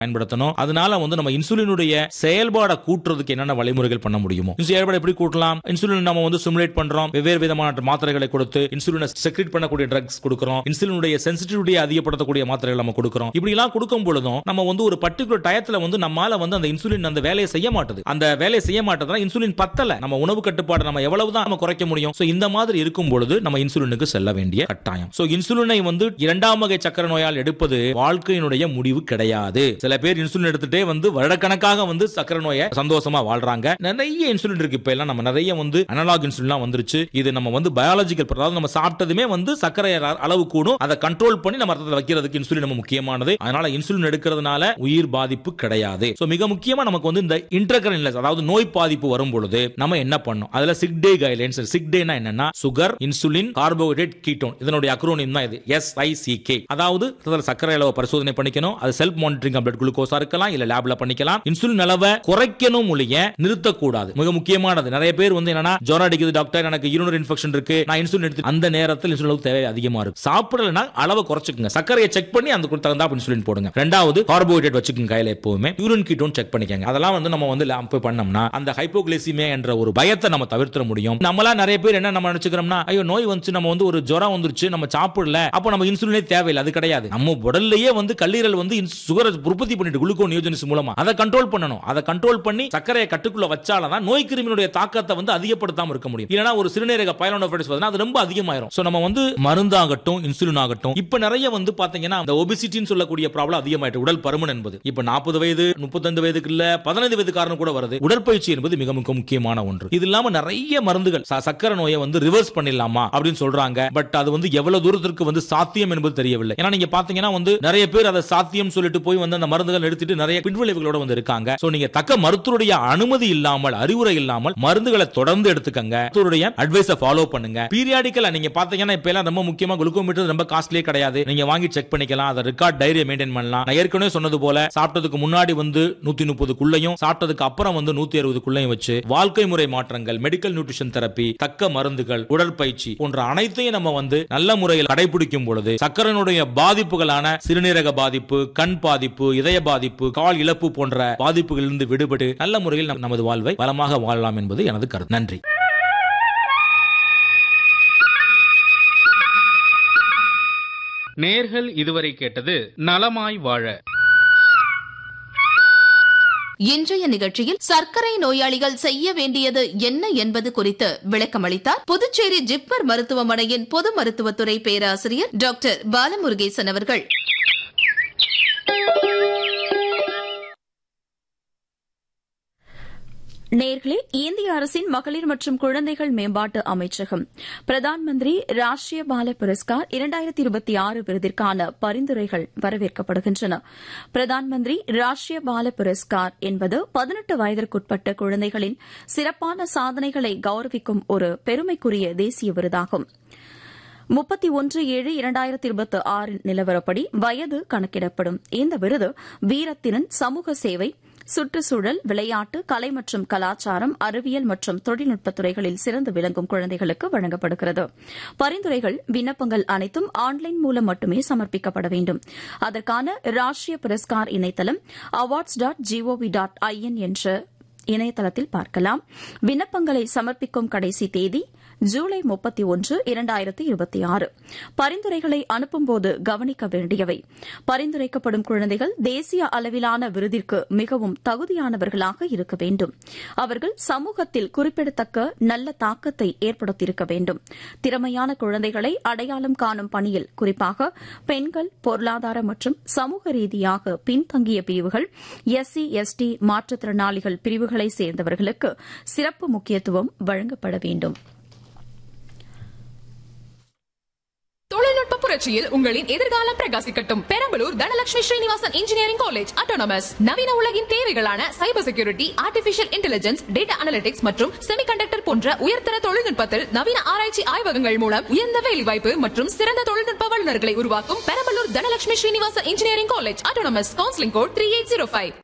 பயன்படுத்தணும் அதனால வந்து நம்ம இன்சுலினுடைய செயல்பாடை கூட்டுறதுக்கு என்னென்ன வழிமுறைகள் பண்ண முடியுமோ இந்த செயல்பாடு எப்படி கூட்டலாம் இன்சுலின் நம்ம வந்து சிமுலேட் பண்றோம் வெவ்வேறு விதமான மாத்திரைகளை கொடுத்து இன்சுலினை செக்ரேட் பண்ணக்கூடிய ட்ரக்ஸ் கொடுக்கிறோம் இன்சுலினுடைய சென்சிட்டிவிட்டியை அதிகப்படுத்தக்கூடிய மாத்திரைகள் நம்ம கொடுக்கிறோம் இப்படி எல்லாம் கொடுக்கும் பொழுதும் நம்ம வந்து ஒரு பர்டிகுலர் டயத்துல வந்து நம்மால வந்து அந்த இன்சுலின் அந்த வேலையை செய்ய மாட்டுது அந்த வேலையை செய்ய மாட்டதுனா இன்சுலின் பத்தல நம்ம உணவு கட்டுப்பாடு நம்ம எவ்வளவுதான் நம்ம குறைக்க முடியும் சோ இந்த மாதிரி இருக்கும் பொழுது நம்ம இன்சுலினுக்கு செல்ல வேண்டிய கட்டாயம் சோ இன்சுலினை வந்து இரண்டாம் வகை சக்கர நோயால் எடுப்பது வாழ்க்கையினுடைய முடிவு கிடையாது சில பேர் இன்சுலின் எடுத்துட்டே வந்து வருடக்கணக்காக வந்து சக்கரை நோயை சந்தோஷமா வாழ்றாங்க நிறைய இன்சுலின் இருக்கு இப்ப எல்லாம் நம்ம நிறைய வந்து அனலாக் இன்சுலின் வந்துருச்சு இது நம்ம வந்து பயாலஜிக்கல் அதாவது நம்ம சாப்பிட்டதுமே வந்து சர்க்கரை அ- அளவு கூடும் அதை கண்ட்ரோல் பண்ணி நம்ம ரத்தத்தில் வைக்கிறதுக்கு இன்சுலின் நம்ம முக்கியமானது அதனால இன்சுலின் எடுக்கிறதுனால உயிர் பாதிப்பு கிடையாது சோ மிக முக்கியமா நமக்கு வந்து இந்த இன்டர்கரன் அதாவது நோய் பாதிப்பு வரும் பொழுது நம்ம என்ன பண்ணணும் அதுல சிக் டே கைட்லைன்ஸ் சிக் டேனா என்னன்னா சுகர் இன்சுலின் கார்போஹைட்ரேட் கீட்டோன் இதனுடைய அக்ரோனியம் தான் இது எஸ் ஐ சி கே அதாவது ரத்தத்துல சர்க்கரை அளவை பரிசோதனை பண்ணிக்கணும் அது செல்ஃப் மானிட்டரிங் பிளட் குளுக்கோஸா இருக்கலாம் இல்ல லேப்ல பண்ணிக்கலாம் இன்சுலின் அளவை குறைக்கணும் ஒழிய நிறுத்தக்கூடாது மிக முக்கியமானது நிறைய பேர் வந்து என்னன்னா ஜுரம் அடிக்குது டாக்டர் எனக்கு யூரினரி இன்ஃபெக்ஷன் இருக்கு நான் இன்சுலின் எடுத்து அந்த நேரத்தில் இன்சுலின் அளவு தேவை அதிகமா இருக்கு சாப்பிடலனா அளவை குறைச்சுக்குங்க சர்க்கரையை செக் பண்ணி அந்த தகுந்தா இன்சுலின் போடுங்க ரெண்டாவது கார்போஹைட்ரேட் வச்சுக்கோங்க கையில எப்பவுமே யூரின் கீட்டோன் செக் பண்ணிக்கங்க அதெல்லாம் வந்து நம்ம வந்து lamp பண்ணோம்னா அந்த ஹைப்போகிளைசிமியா என்ற ஒரு பயத்தை நம்ம தவிர்த்திட முடியும் நம்மளா நிறைய பேர் என்ன நம்ம நினைச்சுக்கிறோம்னா ஐயோ நோய் வந்துச்சு நம்ம வந்து ஒரு ஜுரம் வந்துருச்சு நம்ம சாப்பிடல அப்போ நம்ம இன்சுலினே தேவையில்லை அது கிடையாது நம்ம உடல்லயே வந்து கல்லீரல் வந்து சுகரை உற்பத்தி பண்ணிட்டு குளுக்கோ நியோஜனிஸ் மூலமா அதை கண்ட்ரோல் பண்ணணும் அதை கண்ட்ரோல் பண்ணி சர்க்கரையை கட்டுக்குள்ள வச்சாலதான் நோய் கிருமியினுடைய தாக்கத்தை வந்து அதிகப்படுத்தாம இருக்க முடியும் இல்லனா ஒரு சிறுநீரக பைலோனோபைட்டிஸ் அது ரொம்ப அதிகமாயிரும் சோ நம்ம வந்து மருந்தாகட்டும் இன்சுலின் ஆகட்டும் இப்ப நிறைய வந்து பாத்தீங்கன்னா இந்த ஒபிசிட்டின்னு சொல்லக்கூடிய ப்ராப்ளம் அதிகமாயிட்டு உடல் பருமன் என்பது இப்ப நாற்பது வயது முப்பத்தைந்து வயதுக்கு இல்ல பதினைந்து வயதுக்காரன் கூட வருது உடற்பயிற்சி என்பது மிக மிக முக்கியமான ஒன்று இது இல்லாம நிறைய மருந்துகள் ச- சக்கரை நோயை வந்து ரிவர்ஸ் பண்ணிடலாமா அப்படின்னு சொல்றாங்க பட் அது வந்து எவ்வளவு தூரத்திற்கு வந்து சாத்தியம் என்பது தெரியவில்லை ஏன்னா நீங்க பாத்தீங்கன்னா வந்து நிறைய பேர் அதை சாத்தியம் சொல்லிட்டு போய் வந்து அந்த மருந்துகள் எடுத்துட்டு நிறைய பின்விளைவுகளோட வந்து இருக்காங்க சோ நீங்க தக்க மருத்துவருடைய அனுமதி இல்லாமல் அறிவுரை இல்லாமல் மருந்துகளை தொடர்ந்து எடுத்துக்கங்க மருத்துவருடைய அட்வைஸை ஃபாலோ பண்ணுங்க பீரியாடிக்கலா நீங்க பாத்தீங்கன்னா இப்ப எல்லாம் ரொம்ப முக்கியமா குளுக்கோமீட்டர் ரொம்ப காஸ்ட்லியே கிடையாது நீங்க வாங்கி செக் பண்ணிக்கலாம் அதை ரெக்கார்ட் டைரியை மெயின்டைன் பண்ணலாம் நான் ஏற்கனவே சொன்னது போல சாப்பிட்டதுக்கு முன்னாடி வந்து நூத்தி முப்பதுக்குள்ளையும் சாப்பிட்டதுக்கு அப்புறம் வந்து நூத்தி அறுபதுக்குள்ளையும் வச்சு வாழ்க்கை முறை மாற்றங்கள் மெடிக்கல் நியூட்ரிஷன் தெரப்பி தக்க மருந்துகள் உடற்பயிற்சி போன்ற அனைத்தையும் நம்ம வந்து நல்ல முறையில் கடைபிடிக்கும் பொழுது சக்கரனுடைய பாதிப்புகளான சிறுநீரக பாதிப்பு கண் பாதிப்பு இதய பாதிப்பு கால் இழப்பு போன்ற பாதிப்புகளிலிருந்து விடுபட்டு நல்ல முறையில் நம்- நமது வாழ்வை வளமாக வாழலாம் என்பது எனது கருத்து நன்றி நேர்கள் இதுவரை கேட்டது நலமாய் வாழ இன்றைய நிகழ்ச்சியில் சர்க்கரை நோயாளிகள் செய்ய வேண்டியது என்ன என்பது குறித்து விளக்கமளித்தார் புதுச்சேரி ஜிப்மர் மருத்துவமனையின் பொது மருத்துவத்துறை பேராசிரியர் டாக்டர் பாலமுருகேசன் அவர்கள் நேர்களே இந்திய அரசின் மகளிர் மற்றும் குழந்தைகள் மேம்பாட்டு அமைச்சகம் பிரதான் மந்திரி ராஷ்டிரிய பால புரஸ்கார் இரண்டாயிரத்தி இருபத்தி ஆறு விருதிற்கான பரிந்துரைகள் வரவேற்கப்படுகின்றன பிரதான் மந்திரி ராஷ்டிரிய பால புரஸ்கார் என்பது பதினெட்டு வயதிற்குட்பட்ட குழந்தைகளின் சிறப்பான சாதனைகளை கௌரவிக்கும் ஒரு பெருமைக்குரிய தேசிய விருதாகும் முப்பத்தி ஒன்று ஏழு இரண்டாயிரத்தி இருபத்தி ஆறு நிலவரப்படி வயது கணக்கிடப்படும் இந்த விருது வீரத்திறன் சமூக சேவை சுற்றுச்சூழல் விளையாட்டு கலை மற்றும் கலாச்சாரம் அறிவியல் மற்றும் தொழில்நுட்பத் துறைகளில் சிறந்து விளங்கும் குழந்தைகளுக்கு வழங்கப்படுகிறது பரிந்துரைகள் விண்ணப்பங்கள் அனைத்தும் ஆன்லைன் மூலம் மட்டுமே சமர்ப்பிக்கப்பட வேண்டும் அதற்கான ராஷ்டிரிய புரஸ்கார் இணையதளம் awards dot G O V dot I N என்ற இணையதளத்தில் பார்க்கலாம் விண்ணப்பங்களை சமர்ப்பிக்கும் கடைசி தேதி ஜூலை முப்பத்தி ஒன்று இரண்டாயிரத்தி இருபத்தி ஆறு பரிந்துரைகளை அனுப்பும்போது கவனிக்க வேண்டியவை பரிந்துரைக்கப்படும் குழந்தைகள் தேசிய அளவிலான விருதிற்கு மிகவும் தகுதியானவர்களாக இருக்க வேண்டும் அவர்கள் சமூகத்தில் குறிப்பிடத்தக்க நல்ல தாக்கத்தை ஏற்படுத்தியிருக்க வேண்டும் திறமையான குழந்தைகளை அடையாளம் காணும் பணியில் குறிப்பாக பெண்கள் பொருளாதார மற்றும் சமூக ரீதியாக பின்தங்கிய பிரிவுகள் எஸ்சி எஸ்டி மாற்றுத்திறனாளிகள் பிரிவுகளை சேர்ந்தவர்களுக்கு சிறப்பு முக்கியத்துவம் வழங்கப்பட வேண்டும் தொழில்நுட்ப புரட்சியில் உங்களின் எதிர்காலம் பிரகாசிக்கட்டும் Perambalur Dhanalakshmi Srinivasan engineering college autonomous நவீன உலகின் தேவைகளான cyber security artificial intelligence data analytics மற்றும் செமிகண்டக்டர் போன்ற உயர்தர தொழில்நுட்பத்தில் நவீன ஆராய்ச்சி ஆய்வகங்கள் மூலம் உயர்ந்த வேலைவாய்ப்பு மற்றும் சிறந்த தொழில்நுட்ப வல்லுநர்களை உருவாக்கும் Perambalur Dhanalakshmi Srinivasan engineering college autonomous counselling code three eight zero five